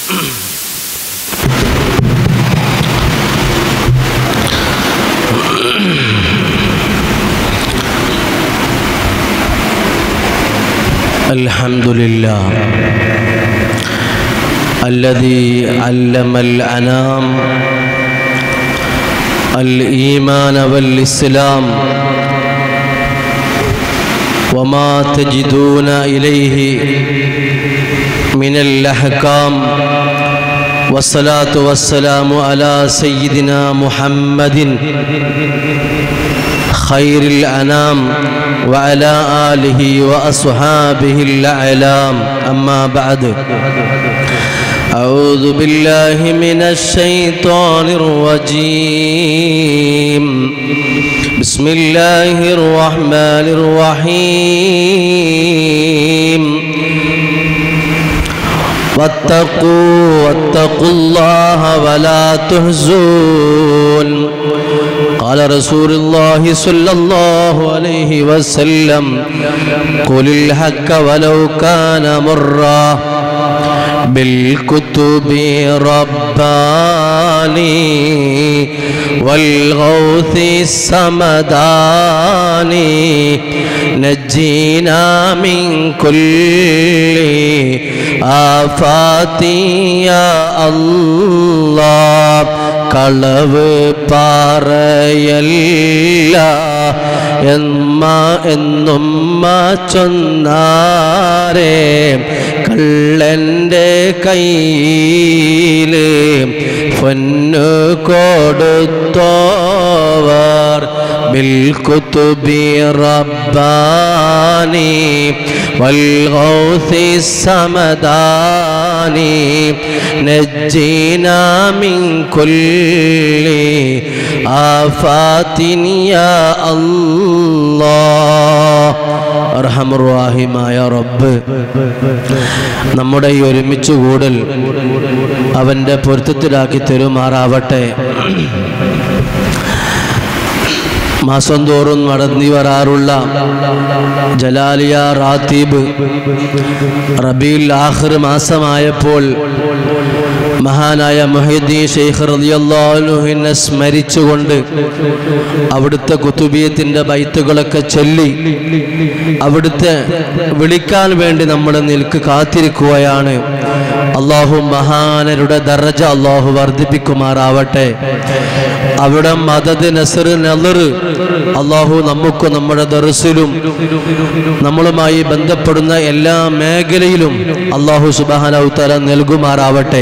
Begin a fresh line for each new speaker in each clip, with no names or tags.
الحمد لله الذي علم الأنام الإيمان والإسلام وما تجدون إليه من الأحكام والصلاة والسلام على سيدنا محمد خير الأنام وعلى آله وأصحابه الأعلام أما بعد أعوذ بالله من الشيطان الرجيم بسم الله الرحمن الرحيم واتقوا واتقوا الله ولا تهزون قال رسول الله صلى الله عليه وسلم قل الحق ولو كان مرا بالكتب رباني والغوث السمداني نجينا من كل آفات يا الله കളവ് പാറയല്ല എമ്മ എന്നും ചൊന്നാരേ കള്ളൻ്റെ കയ്യിൽ പൊന്നു കൊടുത്തോവർ بالكتب رباني والغوث السمداني نجينا من كل آفات يا الله അർഹമുറാഹിമായ റബ്ബ് നമ്മുടെ ഈ ഒരുമിച്ച് കൂടൽ അവൻ്റെ പൊരുത്തത്തിലാക്കി തരുമാറാവട്ടെ മാസം തോറും നടന്നു വരാറുള്ള ജലാലിയ റാത്തീബ് റബീൽ ആഖിർ മാസമായപ്പോൾ മഹാനായ മൊഹീദ്ദീൻ ഷെയ്ഖ് റളിയല്ലാഹുവിനെ സ്മരിച്ചുകൊണ്ട് അവിടുത്തെ കുത്തുബിയത്തിൻ്റെ ബൈത്തുകളൊക്കെ ചൊല്ലി അവിടുത്തെ വിളിക്കാൻ വേണ്ടി നമ്മൾ നിൽക്ക് കാത്തിരിക്കുകയാണ് അള്ളാഹു മഹാനരുടെ ദർജ അള്ളാഹു വർദ്ധിപ്പിക്കുമാറാവട്ടെ അവിടെ മദത് നസർ നലർ അള്ളാഹു നമുക്ക് നമ്മുടെ ദർസിലും നമ്മളുമായി ബന്ധപ്പെടുന്ന എല്ലാ മേഖലയിലും അള്ളാഹു സുബാനൗത്തല നൽകുമാറാവട്ടെ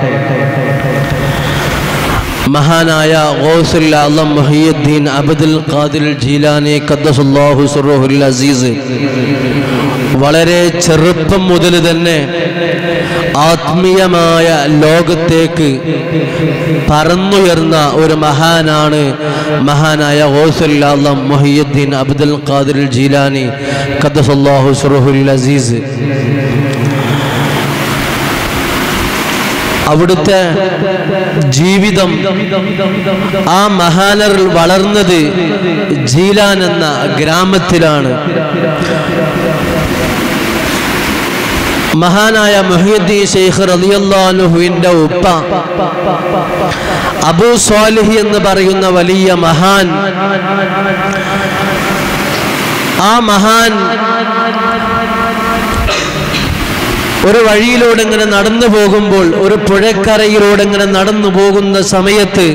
മഹാനായ ഗൗസുൽ അലം മുഹിയുദ്ദീൻ അബ്ദുൽ ഖാദിർ ജീലാനി ഖദ്ദസുല്ലാഹു സുറഹുൽ അസീസ് വളരെ ചെറുപ്പം മുതൽ തന്നെ ആത്മീയമായ ലോകത്തേക്ക് പറന്നുയർന്ന ഒരു മഹാനാണ് മഹാനായ ഗൗസുൽ അലം മുഹിയുദ്ദീൻ അബ്ദുൽ ഖാദിർ ജീലാനി ഖദ്ദസുല്ലാഹു സുറഹുൽ അസീസ് അവിടുത്തെ ജീവിതം ആ മഹാനർ വളർന്നത് ജീലാൻ എന്ന ഗ്രാമത്തിലാണ് മഹാനായ മുഹീദ്ദീൻ ഷെയ്ഖ് റളിയല്ലാഹുവിൻ്റെ ഉപ്പ അബൂ സ്വാലിഹി എന്ന് പറയുന്ന വലിയ മഹാൻ ആ മഹാൻ ഒരു വഴിയിലൂടെ ഇങ്ങനെ നടന്നു പോകുമ്പോൾ ഒരു പുഴക്കരയിലൂടെ ഇങ്ങനെ നടന്നു പോകുന്ന സമയത്ത്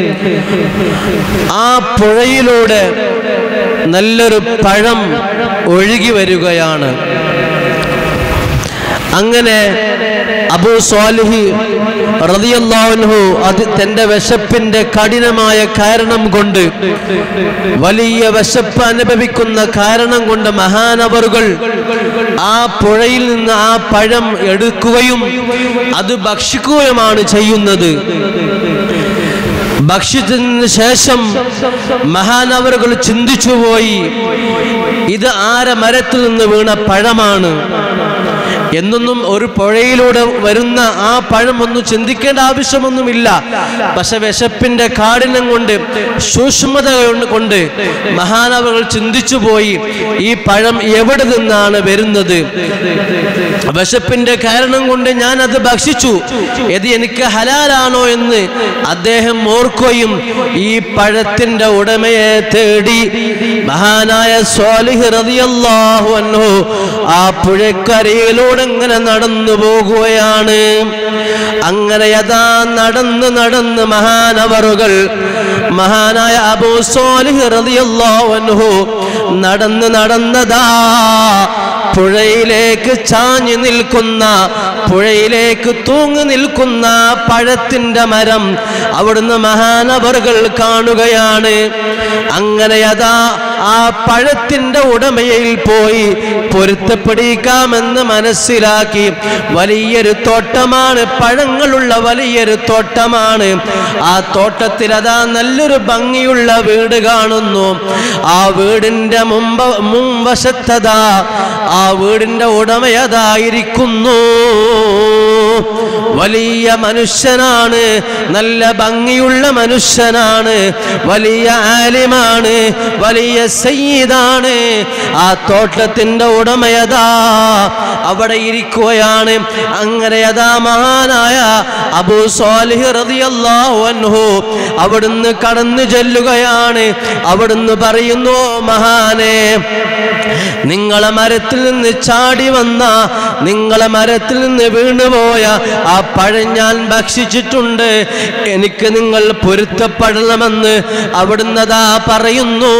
ആ പുഴയിലൂടെ നല്ലൊരു പഴം ഒഴുകി വരികയാണ് അങ്ങനെ അബൂ സ്വാലിഹി റതിയല്ലാഹു അത് തന്റെ വിശപ്പിന്റെ കഠിനമായ കാരണം കൊണ്ട് വലിയ വിശപ്പ് അനുഭവിക്കുന്ന കാരണം കൊണ്ട് മഹാനവറുകൾ ആ പുഴയിൽ നിന്ന് ആ പഴം എടുക്കുകയും അത് ഭക്ഷിക്കുകയുമാണ് ചെയ്യുന്നത് ഭക്ഷിച്ചതിന് ശേഷം മഹാനവറുകൾ ചിന്തിച്ചുപോയി ഇത് ആര മരത്തിൽ നിന്ന് വീണ പഴമാണ് എന്നൊന്നും ഒരു പുഴയിലൂടെ വരുന്ന ആ പഴമൊന്നും ചിന്തിക്കേണ്ട ആവശ്യമൊന്നുമില്ല പക്ഷെ വിശപ്പിന്റെ കാഠിന്യം കൊണ്ട് സൂക്ഷ്മത കൊണ്ട് മഹാനവകൾ ചിന്തിച്ചു പോയി ഈ പഴം എവിടെ നിന്നാണ് വരുന്നത് വിശപ്പിന്റെ കാരണം കൊണ്ട് ഞാൻ അത് ഭക്ഷിച്ചു ഇത് എനിക്ക് ഹലാലാണോ എന്ന് അദ്ദേഹം ഓർക്കുകയും ഈ പഴത്തിന്റെ ഉടമയെ തേടി മഹാനായ സ്വാലിഹ് റളിയല്ലാഹു അൻഹു ആ പുഴക്കരയിലൂടെ ഇങ്ങനെ നടന്നു പോകുകയാണ് അങ്ങനെ യഥാ നടന്ന് നടന്ന് മഹാനവറുകൾ മഹാനായ അബൂ സ്വാലിഹ് റളിയല്ലാഹു അൻഹു നടന്ന് നടന്നതാ പുഴയിലേക്ക് ചാഞ്ഞു നിൽക്കുന്ന പുഴയിലേക്ക് തൂങ്ങി നിൽക്കുന്ന പഴത്തിന്റെ മരം അവിടുന്ന് മഹാനവറുകൾ കാണുകയാണ് അങ്ങനെ അതാ ആ പഴത്തിന്റെ ഉടമയിൽ പോയി പൊരുത്തപ്പെടിക്കാമെന്ന് മനസ്സിലാക്കി വലിയൊരു തോട്ടമാണ് പഴങ്ങളുള്ള വലിയൊരു തോട്ടമാണ് ആ തോട്ടത്തിൽ അതാ നല്ലൊരു ഭംഗിയുള്ള വീട് കാണുന്നു ആ വീടിന്റെ മുമ്പ് മുൻവശത്തതാ ആ വീടിന്റെ ഉടമയതായിരിക്കുന്നു വലിയ മനുഷ്യനാണ് നല്ല ഭംഗിയുള്ള മനുഷ്യനാണ് വലിയ ആലിമാണ് വലിയ സയ്യിദാണ് ആ തോട്ടത്തിന്റെ ഉടമയതാ അവിടെ ഇരിക്കുകയാണ് അങ്ങനെ യഥാ മഹാനായ അബൂ സ്വാലിഹ് റളിയല്ലാഹു അൻഹു അവിടുന്ന് കടന്നു ചെല്ലുകയാണ് അവിടുന്ന് പറയുന്നു മഹാനെ നിങ്ങളെ മരത്തിൽ നിന്ന് ചാടി വന്ന നിങ്ങളെ മരത്തിൽ നിന്ന് വീണുപോയ ആ പഴം ഞാൻ ഭക്ഷിച്ചിട്ടുണ്ട് എനിക്ക് നിങ്ങൾ പൊരുത്തപ്പെടണമെന്ന് അവിടുന്നതാ പറയുന്നു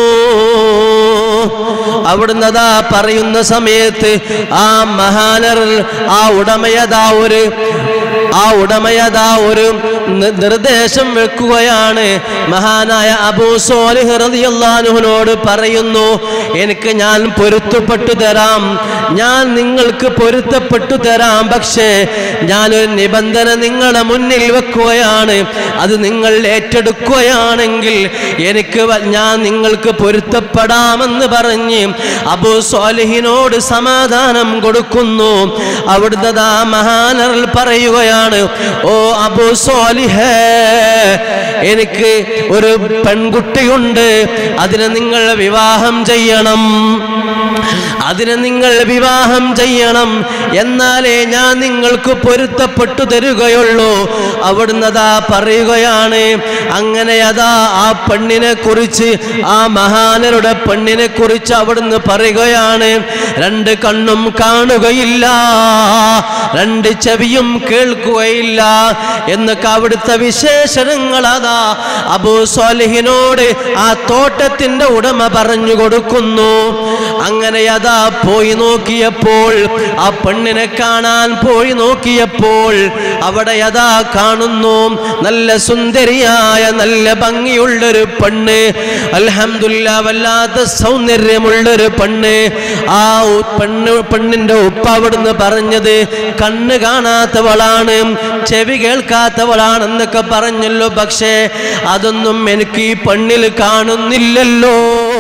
അവിടുന്നതാ പറയുന്ന സമയത്ത് ആ മഹാനർ ആ ഉടമയതാ ഒരു ആ ഉടമയതാ ഒരു നി- നിർദ്ദേശം വെക്കുകയാണ് മഹാനായ അബൂ സോലിഹ് റളിയല്ലാഹുവിനോട് പറയുന്നു എനിക്ക് ഞാൻ പൊരുത്തപ്പെട്ടു തരാം ഞാൻ നിങ്ങൾക്ക് പൊരുത്തപ്പെട്ടു തരാം പക്ഷേ ഞാനൊരു നിബന്ധന നിങ്ങളുടെ മുന്നിൽ വെക്കുകയാണ് അത് നിങ്ങൾ ഏറ്റെടുക്കുകയാണെങ്കിൽ എനിക്ക് വ- ഞാൻ നിങ്ങൾക്ക് പൊരുത്തപ്പെടാമെന്ന് പറഞ്ഞ് അബൂ സ്വാലിഹിനോട് സമാധാനം കൊടുക്കുന്നു അവിടുന്ന് ആ മഹാനറിൽ പറയുകയാണ് ഓ അബൂ സ്വാലിഹേ എനിക്ക് ഒരു പെൺകുട്ടിയുണ്ട് അതിനെ നിങ്ങൾ വിവാഹം ചെയ്യണം അതിനെ നിങ്ങൾ വിവാഹം ചെയ്യണം എന്നാലേ ഞാൻ നിങ്ങൾക്ക് പൊരുത്തപ്പെട്ടു തരുകയുള്ളൂ അവിടുന്ന് അതാ പറയുകയാണ് അങ്ങനെ അതാ ആ പെണ്ണിനെ കുറിച്ച് ആ മഹാനരുടെ പെണ്ണിനെ കുറിച്ച് അവിടുന്ന് പറയുകയാണ് രണ്ട് കണ്ണും കാണുകയില്ല രണ്ട് ചെവിയും കേൾക്കുകയില്ല എന്നൊക്കെ അവിടുത്തെ വിശേഷണങ്ങൾ അതാ അബൂ സ്വാലിഹിനോട് ആ തോട്ടത്തിന്റെ ഉടമ പറഞ്ഞു കൊടുക്കുന്നു അങ്ങനെ അതാ പോയി നോക്കിയപ്പോൾ ആ പെണ്ണിനെ കാണാൻ പോയി നോക്കിയപ്പോൾ അവിടെ അതാ കാണുന്നു നല്ല സുന്ദരിയായ നല്ല ഭംഗിയുള്ളൊരു പെണ്ണ് അൽഹംദുലില്ല വല്ലാത്ത സൗന്ദര്യമുള്ളൊരു പെണ്ണ് ആ ഉ- പെണ്ണ് പെണ്ണിന്റെ ഉപ്പ അവിടുന്ന് പറഞ്ഞത് കണ്ണ് കാണാത്തവളാണ് ചെവി കേൾക്കാത്തവളാണെന്നൊക്കെ പറഞ്ഞല്ലോ പക്ഷേ അതൊന്നും എനിക്ക് ഈ പെണ്ണിൽ കാണുന്നില്ലല്ലോ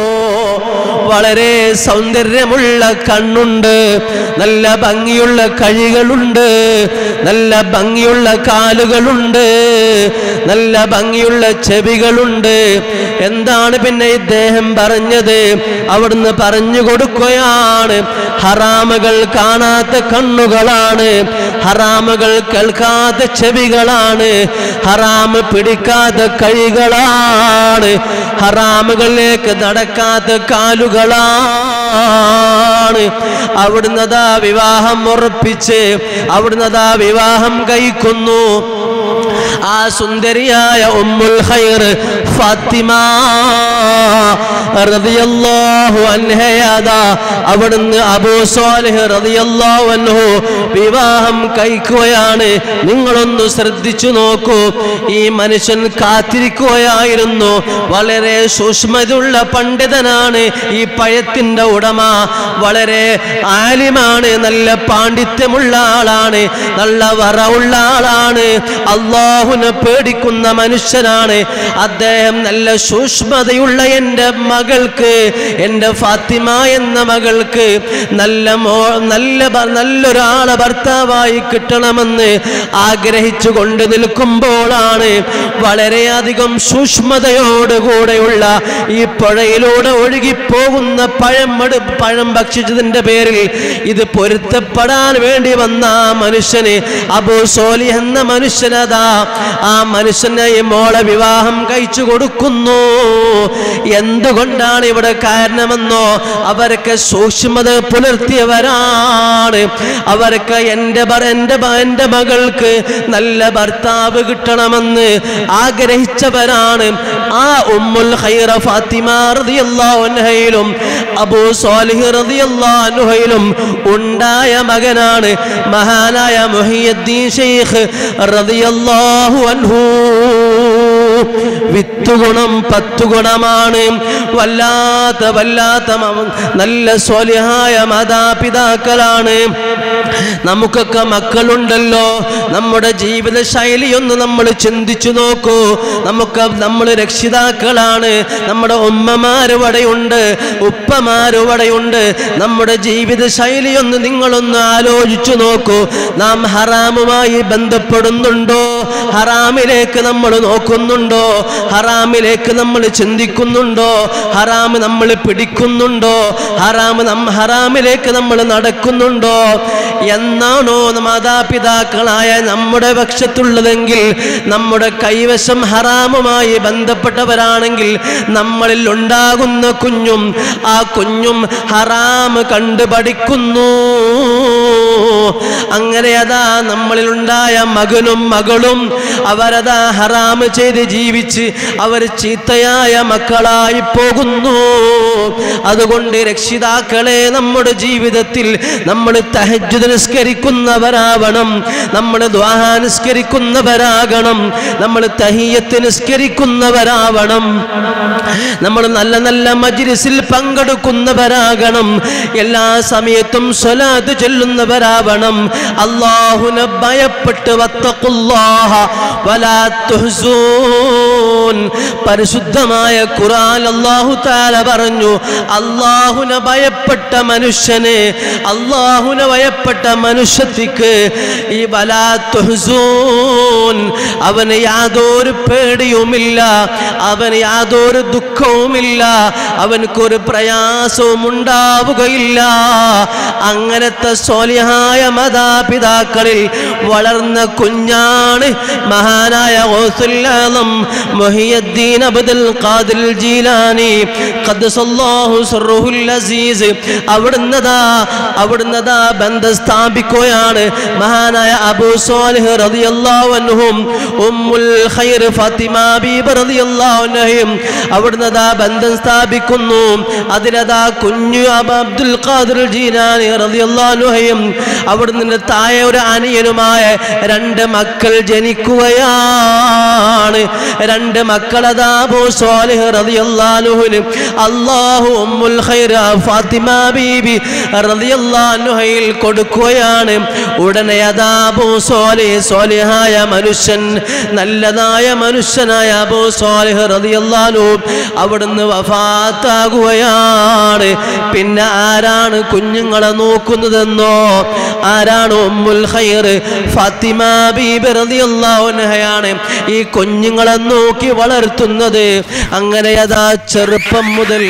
വളരെ സൗന്ദര്യമുള്ള കണ്ണുണ്ട് നല്ല ഭംഗിയുള്ള കഴികളുണ്ട് നല്ല ഭംഗിയുള്ള കാലുകളുണ്ട് നല്ല ഭംഗിയുള്ള ചെവികളുണ്ട് എന്താണ് പിന്നെ ഇദ്ദേഹം പറഞ്ഞത് അവിടുന്ന് പറഞ്ഞു കൊടുക്കുകയാണ് ഹറാമുകൾ കാണാത്ത കണ്ണുകളാണ് ഹറാമുകൾ കേൾക്കാത്ത ചെവികളാണ് ഹറാമ് പിടിക്കാത്ത കൈകളാണ് ഹറാമുകളിലേക്ക് നടക്കാത്ത കാലുകളാണ് അവിടുന്ന് അതാ വിവാഹം ഉറപ്പിച്ച് അവിടുന്ന് അതാ വിവാഹം കഴിക്കുന്നു ആ സുന്ദരിയായ ഉമ്മുൽ ഖൈർ ഫാത്തിമ റളിയല്ലാഹു അൻഹയാദാ അവിടുന്ന് അബൂ സ്വാലിഹ് റളിയല്ലാഹു അൻഹു വിവാഹം കഴിക്കുകയാണ് നിങ്ങളൊന്ന് ശ്രദ്ധിച്ചു നോക്കൂ ഈ മനുഷ്യൻ കാത്തിരിക്കുകയായിരുന്നു വളരെ സൂക്ഷ്മതയുള്ള പണ്ഡിതനാണ് ഈ പഴത്തിന്റെ ഉടമ വളരെ ആലിമാണ് നല്ല പാണ്ഡിത്യമുള്ള ആളാണ് നല്ല വറ ഉള്ള ആളാണ് അള്ളാഹുനെ പേടിക്കുന്ന മനുഷ്യനാണ് അദ്ദേഹം നല്ല സൂക്ഷ്മതയുള്ള എൻ്റെ മകൾക്ക് എൻ്റെ ഫാത്തിമ എന്ന മകൾക്ക് നല്ല മോ നല്ല ഭ- നല്ലൊരാളെ ഭർത്താവായി കിട്ടണമെന്ന് ആഗ്രഹിച്ചു കൊണ്ട് നിൽക്കുമ്പോഴാണ് വളരെയധികം സൂക്ഷ്മതയോടുകൂടെയുള്ള ഈ പുഴയിലൂടെ ഒഴുകിപ്പോകുന്ന പഴം മടു പഴം ഭക്ഷിച്ചതിൻ്റെ പേരിൽ ഇത് പൊരുത്തപ്പെടാൻ വേണ്ടി വന്ന ആ മനുഷ്യന് അബൂ സോലി എന്ന മനുഷ്യനതാ ആ മനുഷ്യനെ ഈ മോളെ വിവാഹം കഴിച്ചു കൊടുക്കുന്നു എന്തുകൊണ്ടാണ് ഇവിടെ കാരണമെന്നോ അവരൊക്കെ സൂക്ഷ്മത പുലർത്തിയവരാണ് അവർക്ക് എൻ്റെ ഭർ- എൻ്റെ ഭ- എൻ്റെ മകൾക്ക് നല്ല ഭർത്താവ് കിട്ടണമെന്ന് ആഗ്രഹിച്ചവരാണ് ആ ഉമ്മുൽ ഖൈറ ഫാത്തിമ റളിയല്ലാഹു അൻഹയിലും അബൂ സാലിഹ് റളിയല്ലാഹു അൻഹയിലും ഉണ്ടായ മകനാണ് മഹാനായ മുഹിയുദ്ദീൻ ഷെയ്ഖ് റളിയല്ലാഹു അൻഹു വിത്ത് ഗുണം പത്തു ഗുണമാണ് വല്ലാത്ത വല്ലാത്ത മ- നല്ല സ്വലിഹായ മാതാപിതാക്കളാണ് നമുക്കൊക്കെ മക്കളുണ്ടല്ലോ നമ്മുടെ ജീവിത ശൈലി ഒന്ന് നമ്മൾ ചിന്തിച്ചു നോക്കൂ നമുക്ക് നമ്മൾ രക്ഷിതാക്കളാണ് നമ്മുടെ ഉമ്മമാരുവടെയുണ്ട് ഉപ്പമാരുവടെയുണ്ട് നമ്മുടെ ജീവിത ശൈലി ഒന്ന് നിങ്ങളൊന്ന് ആലോചിച്ചു നോക്കൂ നാം ഹറാമുമായി ബന്ധപ്പെടുന്നുണ്ടോ ഹറാമിലേക്ക് നമ്മൾ നോക്കുന്നുണ്ടോ ഹറാമിലേക്ക് നമ്മൾ ചിന്തിക്കുന്നുണ്ടോ ഹറാം നമ്മൾ പിടിക്കുന്നുണ്ടോ ഹറാം നം ഹറാമിലേക്ക് നമ്മൾ നടക്കുന്നുണ്ടോ എന്നാണോ മാതാപിതാക്കളായ നമ്മുടെ പക്ഷത്തുള്ളതെങ്കിൽ നമ്മുടെ കൈവശം ഹറാമുമായി ബന്ധപ്പെട്ടവരാണെങ്കിൽ നമ്മളിൽ ഉണ്ടാകുന്ന കുഞ്ഞും ആ കുഞ്ഞും ഹറാം കണ്ടു പഠിക്കുന്നു അങ്ങനെ അതാ നമ്മളിൽ ഉണ്ടായ മകനും മകളും അവരതാ ഹറാം ചെയ്ത് ജീവിച്ച് അവർ ചീത്തയായ മക്കളായി പോകുന്നു അതുകൊണ്ട് രക്ഷിതാക്കളെ നമ്മുടെ ജീവിതത്തിൽ നമ്മൾ തഹജ്ജുദ് നിസ്കരിക്കുന്നവരാവണം നമ്മൾ ദ്വാഹ നിസ്കരിക്കുന്നവരാകണം നമ്മൾ തഹിയത്ത് നിസ്കരിക്കുന്നവരാവണം നമ്മൾ നല്ല നല്ല മജ്ലിസിൽ പങ്കെടുക്കുന്നവരാകണം എല്ലാ സമയത്തും സ്വലാത്ത് ചൊല്ലുന്നവരാവണം അള്ളാഹുനെ ഭയപ്പെട്ട് വത്തഖുല്ലാഹ വലാ തുഹ്സൂൻ പരിശുദ്ധമായ ഖുർആൻ അല്ലാഹു തആല പറഞ്ഞു അള്ളാഹുനെ ഭയപ്പെട്ട മനുഷ്യന് അള്ളാഹുനെ ഭയപ്പെട്ട മനുഷ്യത്തിക്ക് ഈ വലാ തുഹ്സൂൻ അവന് യാതൊരു പേടിയുമില്ല അവന് യാതൊരു ദുഃഖവുമില്ല അവനക്കൊരു പ്രയാസവും ഉണ്ടാവുകയില്ല അങ്ങനത്തെ സ്വാലിഹായ മാതാപിതാക്കളിൽ വളർന്ന കുഞ്ഞാണ് മഹാനായ ഗൗസുല്ലാദം മുഹിയുദ്ദീൻ അബ്ദുൽ ഖാദിർ ജീലാനി ഖദ്ദസല്ലാഹു സർറുഹുൽ അസീസ് അവിടുന്നതാ അവിടുന്നതാ ബന്ധം സ്ഥാപിക്കുകയാണ് മഹാനായ അബൂ സ്വാലിഹ് റളിയല്ലാഹു അൻഹും ഉമ്മുൽ ഖൈർ ഫാത്തിമ ബീബി റളിയല്ലാഹു അൻഹയും അവിടുന്നതാ ബന്ധം സ്ഥാപിക്കുന്നു അതിലതാ കുഞ്ഞു അബ അബ്ദുൽ ഖാദിർ ജീലാനി റളിയല്ലാഹു അൻഹയും അവിടുന്ന് താഴെ ഒരു അനിയനുമായ രണ്ട് മക്കൾ ജനിക്കുകയാണ് രണ്ട് മക്കളതാ അബൂ സ്വാലിഹ് റളിയല്ലാഹു അൻഹുവിന് അല്ലാഹു ഉമ്മുൽ ഖൈർ ഫാത്തിമ ബീബി റളിയല്ലാഹു അൻഹയിൽ കൊടുക്കുകയാണ് ഉടനെ അതാ അബൂ സ്വാലിഹ് സ്വാലിഹായ മനുഷ്യൻ നല്ലതായ മനുഷ്യനായ അബൂ സ്വാലിഹ് റളിയല്ലാഹു അൻഹു അവിടുന്ന് വഫാത്താകുകയാണ് പിന്നെ ആരാണ് കുഞ്ഞുങ്ങളെ നോക്കുന്നതെന്നോ ആരാണ് ഉമ്മുൽ ഖൈർ ഫാത്തിമ ബീബി റളിയല്ലാഹു അൻഹയാണ് ഈ കുഞ്ഞുങ്ങളെ നോക്കി വളർത്തുന്നത് അങ്ങനെ അതാ ചെറുപ്പം മുതൽ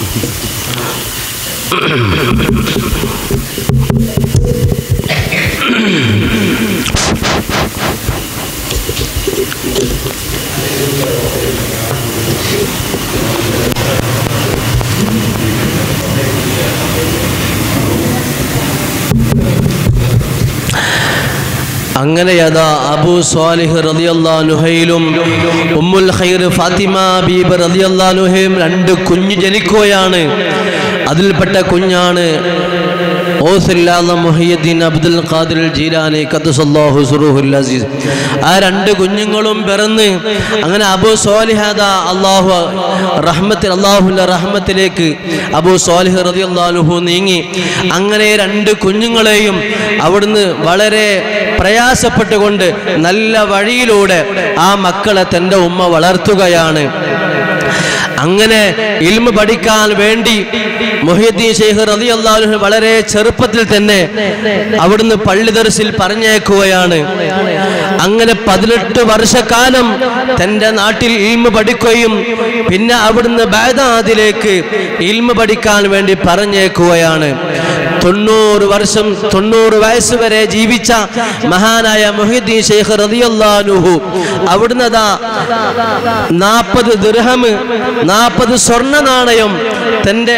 അങ്ങനെ യഥാ അബു സ്വാലിഹ് റളിയല്ലാഹുഹയിലും ഉമ്മുൽ ഖൈർ ഫാത്തിമ ബീബ് റളിയല്ലാഹുഹയും രണ്ട് കുഞ്ഞ് ജനിക്കുകയാണ് അതിൽപ്പെട്ട കുഞ്ഞാണ് ഓസില്ലാന്ന മുഹിയുദ്ദീൻ അബ്ദുൽ ഖാദിർ ജീലാനി ഖദ്ദസല്ലാഹു സുറൂഹുൽ അസീസ് ആ രണ്ട് കുഞ്ഞുങ്ങളും പിറന്ന് അങ്ങനെ അബു സ്വാലിഹദ അള്ളാഹു റഹ്മത്തിൽ അള്ളാഹുവിൻ്റെ റഹ്മത്തിലേക്ക് അബു സ്വാലിഹ് റളിയല്ലാഹു നീങ്ങി അങ്ങനെ രണ്ട് കുഞ്ഞുങ്ങളെയും അവിടുന്ന് വളരെ പ്രയാസപ്പെട്ടുകൊണ്ട് നല്ല വഴിയിലൂടെ ആ മക്കളെ തൻ്റെ ഉമ്മ വളർത്തുകയാണ് അങ്ങനെ ഇൽമ പഠിക്കാൻ വേണ്ടി മൊഹീദ്ദീൻ ഷെയ്ഖ് റതി അള്ളാഹു വളരെ ചെറുപ്പത്തിൽ തന്നെ അവിടുന്ന് പള്ളി ദർസിൽ പറഞ്ഞേക്കുകയാണ് അങ്ങനെ പതിനെട്ട് വർഷക്കാലം തൻ്റെ നാട്ടിൽ ഇൽമ പഠിക്കുകയും പിന്നെ അവിടുന്ന് ബാദാദിലേക്ക് ഇൽമ പഠിക്കാൻ വേണ്ടി പറഞ്ഞേക്കുകയാണ് തൊണ്ണൂറ് വർഷം തൊണ്ണൂറ് വയസ്സ് വരെ ജീവിച്ച മഹാനായ മൊഹീദ്ദീൻ ഷെയ്ഖ് റളിയല്ലാഹുഹു അവിടുന്ന് അതാ നാൽപ്പത് ദിർഹം നാൽപ്പത് സ്വർണ്ണ നാണയം തൻ്റെ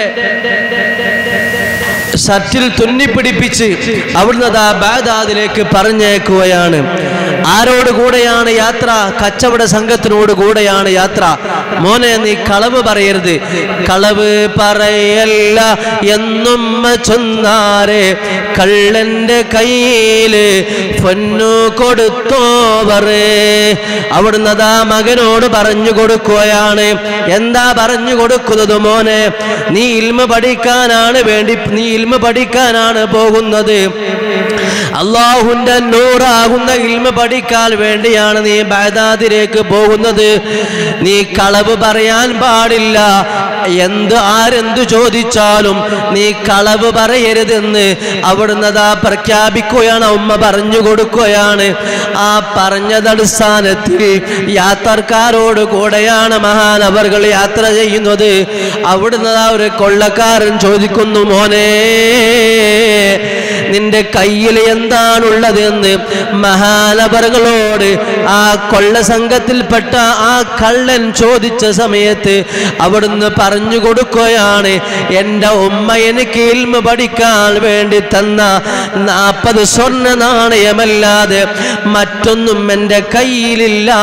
ഷർട്ടിൽ തുന്നിപ്പിടിപ്പിച്ച് അവിടുന്ന് അതാ ബാദാദിലേക്ക് പറഞ്ഞേക്കുകയാണ് ആരോട് കൂടെയാണ് യാത്ര കച്ചവട സംഘത്തിനോട് കൂടെയാണ് യാത്ര മോനെ നീ കളവ് പറയരുത് കളവ് പറയല്ല എന്നും ചൊന്നാരെ കള്ളന്റെ കയ്യില് പൊന്നു കൊടുത്തോവറ് അവിടുന്ന് അതാ മകനോട് പറഞ്ഞു കൊടുക്കുകയാണ് എന്താ പറഞ്ഞു കൊടുക്കുന്നത് മോനെ നീ ഇൽമ പഠിക്കാനാണ് വേണ്ടി നീ ഇൽമ പഠിക്കാനാണ് പോകുന്നത് അള്ളാഹുന്റെ നൂറാകുന്ന ഇൽമ പഠിക്കാൻ വേണ്ടിയാണ് നീ ബാദാദിലേക്ക് പോകുന്നത് നീ കളവ് പറയാൻ പാടില്ല എന്ത് ആരെന്ത് ചോദിച്ചാലും നീ കളവ് പറയരുതെന്ന് അവിടുന്ന് അതാ പ്രഖ്യാപിക്കുകയാണ് ഉമ്മ പറഞ്ഞു കൊടുക്കുകയാണ് ആ പറഞ്ഞതടിസ്ഥാനത്തിൽ യാത്രക്കാരോട് കൂടെയാണ് മഹാനവറുകൾ യാത്ര ചെയ്യുന്നത് അവിടുന്ന് ആ ഒരു കൊള്ളക്കാരൻ ചോദിക്കുന്നു മോനെ നിന്റെ കയ്യിൽ എന്താണുള്ളത് എന്ന് മഹാനവറുകളോട് ആ കൊള്ള സംഘത്തിൽപ്പെട്ട ആ കള്ളൻ ചോദിച്ച സമയത്ത് അവിടുന്ന് പറഞ്ഞു കൊടുക്കുകയാണ് എൻ്റെ ഉമ്മ എനിക്ക് ഇൽമ പഠിക്കാൻ വേണ്ടി തന്ന നാൽപ്പത് സ്വർണ്ണ നാണയമല്ലാതെ മറ്റൊന്നും എൻ്റെ കയ്യിലില്ല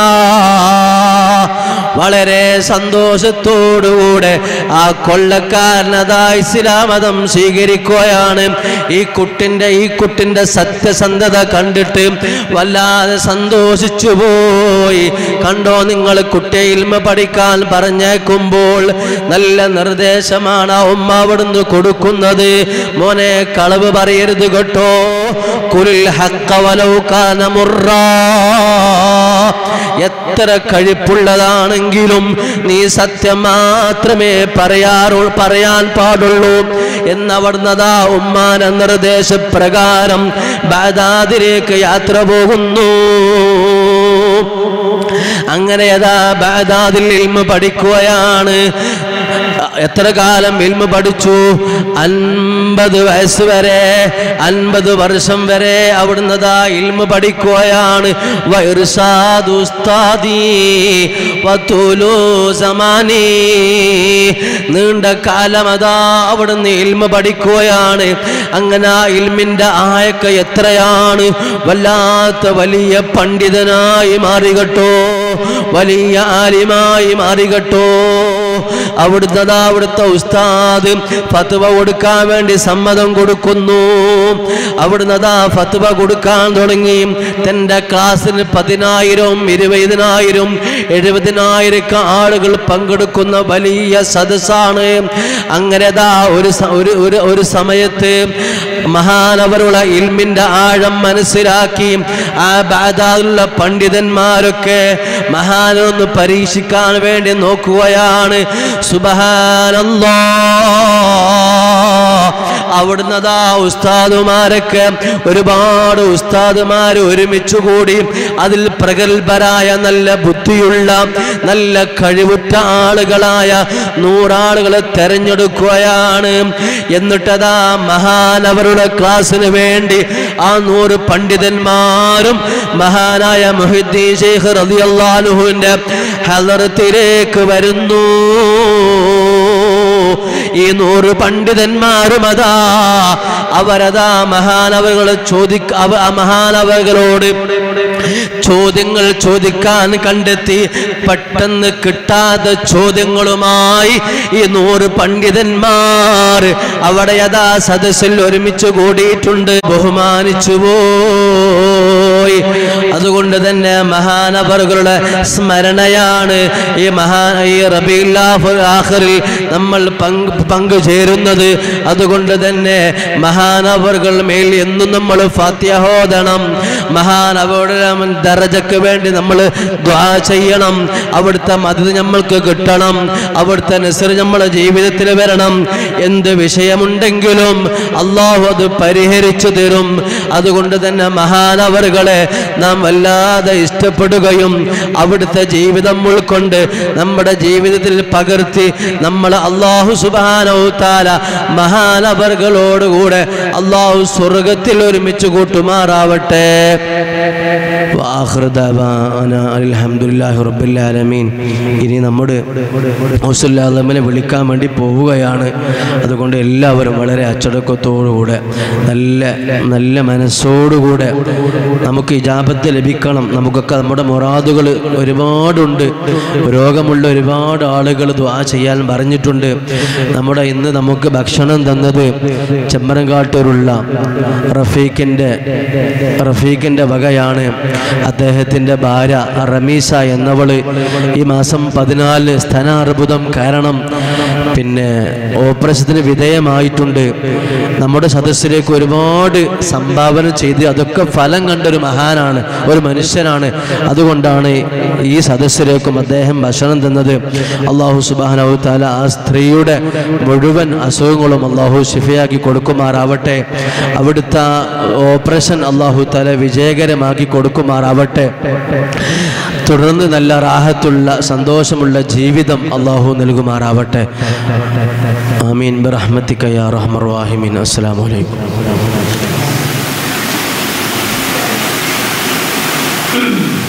വളരെ സന്തോഷത്തോടുകൂടെ ആ കൊള്ളക്കാരനതാ ഇസ്ലാം മതം സ്വീകരിക്കുകയാണ് ഈ കുട്ടിൻ്റെ ഈ കുട്ടിൻ്റെ സത്യസന്ധത കണ്ടിട്ട് വല്ലാതെ സന്തോഷിച്ചു പോയി കണ്ടോ നിങ്ങൾ കുട്ടിയെ ഇൽമ പഠിക്കാൻ പറഞ്ഞേക്കുമ്പോൾ നല്ല നിർദ്ദേശമാണ് ആ ഉമ്മ അവിടുന്ന് കൊടുക്കുന്നത് മോനെ കളവ് പറയരുത് കേട്ടോ കുലിൽ ഹക്ക വലൗ കാന മുർറാ. എത്ര കഴിപ്പുള്ളതാണെങ്കിലും നീ സത്യം മാത്രമേ പറയാറു പറയാൻ പാടുള്ളൂ എന്നവിടുന്നതാ ഉമ്മാന നിർദ്ദേശപ്രകാരം ബാദാദിലേക്ക് യാത്ര പോകുന്നു അങ്ങനെ അതാ ബാദാദിൽ ഇൽമ പഠിക്കുകയാണ് എത്ര കാലം ഇൽമ പഠിച്ചു അൻപത് വയസ്സ് വരെ അൻപത് വർഷം വരെ അവിടുന്ന് ദാ ഇൽമ പഠിക്കുകയാണ് വൈർസാദുസ്താദി വത്തുലു സമാനി നീണ്ട കാലം അതാ അവിടുന്ന് ഇൽമ പഠിക്കുകയാണ് അങ്ങനെ ആ ഇൽമിന്റെ ആയക്ക എത്രയാണ് വല്ലാത്ത വലിയ പണ്ഡിതനായി മാറികട്ടോ വലിയ ആലിമായി മാറികട്ടോ അവിടുത്തെ അതാ അവിടുത്തെ ഉസ്താദ് ഫത്വ കൊടുക്കാൻ വേണ്ടി സമ്മതം കൊടുക്കുന്നു അവിടുന്ന് അതാ ഫത്വ കൊടുക്കാൻ തുടങ്ങി തൻ്റെ ക്ലാസ്സിന് പതിനായിരം ഇരുപതിനായിരം എഴുപതിനായിരം ആളുകൾ പങ്കെടുക്കുന്ന വലിയ സദസ്സാണ് അങ്ങനെ അതാ ഒരു സ- ഒരു ഒരു ഒരു സമയത്ത് മഹാനവരുള്ള ഇൽമിന്റെ ആഴം മനസ്സിലാക്കി ആ ബാധാലുള്ള പണ്ഡിതന്മാരൊക്കെ മഹാനൊന്ന് പരീക്ഷിക്കാൻ വേണ്ടി നോക്കുകയാണ് സുബഹാനല്ലാ അവിടുന്ന് അതാ ഉസ്താദുമാരൊക്കെ ഒരുപാട് ഉസ്താദുമാർ ഒരുമിച്ച് കൂടി അതിൽ പ്രഗത്ഭരായ നല്ല ബുദ്ധിയുള്ള നല്ല കഴിവുറ്റ ആളുകളായ നൂറാളുകളെ തെരഞ്ഞെടുക്കുകയാണ് എന്നിട്ടതാ മഹാനവരുടെ ക്ലാസ്സിന് വേണ്ടി ആ നൂറ് പണ്ഡിതന്മാരും മഹാനായ മുഹിദ്ദീൻ ശേഖ് റളിയല്ലാഹുവിന്റെ ഹലറത്തിലേക്ക് വരുന്നു ഈ നൂറ് പണ്ഡിതന്മാരും അതാ അവരതാ മഹാനവകളെ ചോദിക്ക അവ ആ മഹാനവകളോട് ചോദ്യങ്ങൾ ചോദിക്കാൻ കണ്ടെത്തി പെട്ടെന്ന് കിട്ടാത്ത ചോദ്യങ്ങളുമായി ഈ നൂറ് പണ്ഡിതന്മാർ അവിടെ യഥാ സദസ്സിൽ ഒരുമിച്ച് കൂടിയിട്ടുണ്ട് ബഹുമാനിച്ചു പോയി അതുകൊണ്ട് തന്നെ മഹാനവറുകളുടെ സ്മരണയാണ് ഈ മഹാ ഈ റബിഉൽ നമ്മൾ പങ്ക് പങ്കുചേരുന്നത് അതുകൊണ്ട് തന്നെ മഹാനവറുകൾ മേൽ എന്നും നമ്മൾ ഫാത്യഹോദണം മഹാനവരുടെ ദറജക്ക് വേണ്ടി നമ്മൾ ദ്വാ ചെയ്യണം അവിടുത്തെ മതി നമ്മൾക്ക് കിട്ടണം അവിടുത്തെ നെസർ നമ്മളെ ജീവിതത്തിൽ വരണം എന്ത് വിഷയമുണ്ടെങ്കിലും അള്ളാഹു അത് പരിഹരിച്ചു തരും അതുകൊണ്ട് തന്നെ മഹാനവറുകളെ നാം വല്ലാതെ ഇഷ്ടപ്പെടുകയും അവിടുത്തെ ജീവിതം ഉൾക്കൊണ്ട് നമ്മുടെ ജീവിതത്തിൽ പകർത്തി നമ്മൾ അള്ളാഹു സുബാനൗത്താല മഹാനവറുകളോടുകൂടെ അള്ളാഹു സ്വർഗത്തിൽ ഒരുമിച്ച് കൂട്ടുമാറാവട്ടെ അലഹമുല്ലാഹി റബ്ബുല്ലാലമീൻ ഇനി നമ്മുടെ ഹൗസുല്ലാലമിനെ വിളിക്കാൻ വേണ്ടി പോവുകയാണ് അതുകൊണ്ട് എല്ലാവരും വളരെ അച്ചടക്കത്തോടുകൂടെ നല്ല നല്ല മനസ്സോടുകൂടെ നമുക്ക് ഇജാബത്ത് ലഭിക്കണം നമുക്കൊക്കെ നമ്മുടെ മുറാദുകൾ ഒരുപാടുണ്ട് രോഗമുള്ള ഒരുപാട് ആളുകൾ ദ്വാ ചെയ്യാൻ പറഞ്ഞിട്ടുണ്ട് നമ്മുടെ ഇന്ന് നമുക്ക് ഭക്ഷണം തന്നത് ചെമ്മരങ്കാട്ടൂരുള്ള റഫീഖിൻ്റെ റഫീഖിൻ്റെ വകയാണ് അദ്ദേഹത്തിൻ്റെ ഭാര്യ റമീസ എന്നവള് ഈ മാസം പതിനാല് സ്ഥാനാർബുദം കാരണം പിന്നെ ഓപ്പറേഷത്തിന് വിധേയമായിട്ടുണ്ട് നമ്മുടെ സദസ്സിലേക്ക് ഒരുപാട് സംഭാവന ചെയ്ത് അതൊക്കെ ഫലം കണ്ടൊരു മഹാനാണ് ഒരു മനുഷ്യനാണ് അതുകൊണ്ടാണ് ഈ സദസ്സിലേക്കും അദ്ദേഹം ഭക്ഷണം തന്നത് അള്ളാഹു സുബാനവു താല ആ സ്ത്രീയുടെ മുഴുവൻ അസുഖങ്ങളും അള്ളാഹു ശിഫയാക്കി കൊടുക്കുമാറാവട്ടെ അവിടുത്തെ ആ ഓപ്പറേഷൻ അള്ളാഹു താല വിജയകരമാക്കി കൊടുക്കുമാറാവട്ടെ തുടർന്ന് നല്ല റാഹത്തുള്ള സന്തോഷമുള്ള ജീവിതം അള്ളാഹു നൽകുമാറാവട്ടെ ആമീൻ ബിറഹ്മത്തിക യാ റഹ്മർ റഹീമീൻ അസ്സലാമു അലൈക്കും
Thank you.